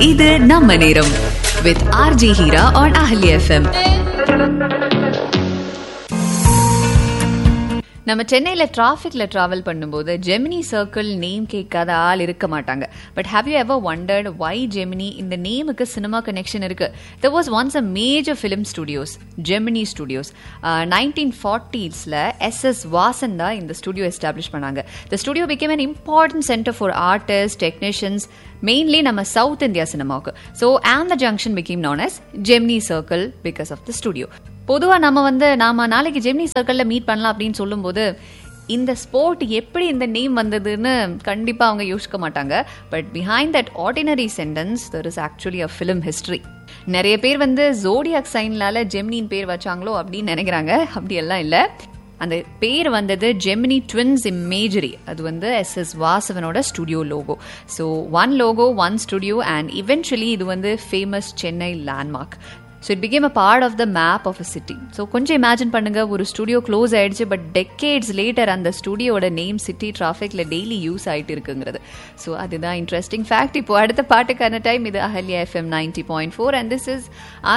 இது நம்ம நேரம் with RJ Heera on Ahalya FM நம்ம சென்னையில் டிராஃபிக்கில் ட்ராவல் பண்ணும்போது ஜெமினி சர்க்கிள் நேம் கேட்காத ஆள் இருக்க மாட்டாங்க but have you ever wondered why Gemini இந்த நேமுக்கு சினிமா கனெக்ஷன் இருக்கு there was once a major film studios Gemini studios nineteen ஃபார்ட்டிஸில் எஸ் எஸ் வாசன் தான் இந்த ஸ்டுடியோ எஸ்டாப்ளிஷ் பண்ணாங்க the studio became an important centre for artist technicians mainly நம்ம south India சினிமாவுக்கு so and the junction became known as Gemini circle because of the studio பொதுவாக நம்ம வந்து நாம நாளைக்கு ஜெமினி சர்க்கிளில் மீட் பண்ணலாம் அப்படின்னு சொல்லும்போது இந்த ஸ்போர்ட் எப்படி இந்த நேம் வந்ததுன்னு கண்டிப்பாக அவங்க யோசிக்க மாட்டாங்க but behind that ordinary sentence there is actually a film history நிறைய பேர் வந்து ஜோடியாக் சைன்லால ஜெமினின் பேர் வச்சாங்களோ அப்படின்னு நினைக்கிறாங்க அப்படியெல்லாம் இல்லை அந்த பேர் வந்தது ஜெமினி ட்வின்ஸ் இமேஜரி அது வந்து எஸ் எஸ் வாசவனோட studio logo so one logo one studio and eventually இது வந்து famous Chennai landmark so it became a part of the map of a city so கொஞ்சம் இமேஜின் பண்ணுங்க ஒரு ஸ்டுடியோ க்ளோஸ் ஆயிடுச்சு பட் டெக்கேட்ஸ் லேட்டர் அந்த ஸ்டுடியோட name city டிராஃபிக்ல daily use ஆயிட்டு இருக்குங்கிறது ஸோ அதுதான் இன்ட்ரெஸ்டிங் ஃபேக்ட் இப்போ அடுத்த பாட்டுக்கான டைம் இது Ahalya FM ninety point four and this is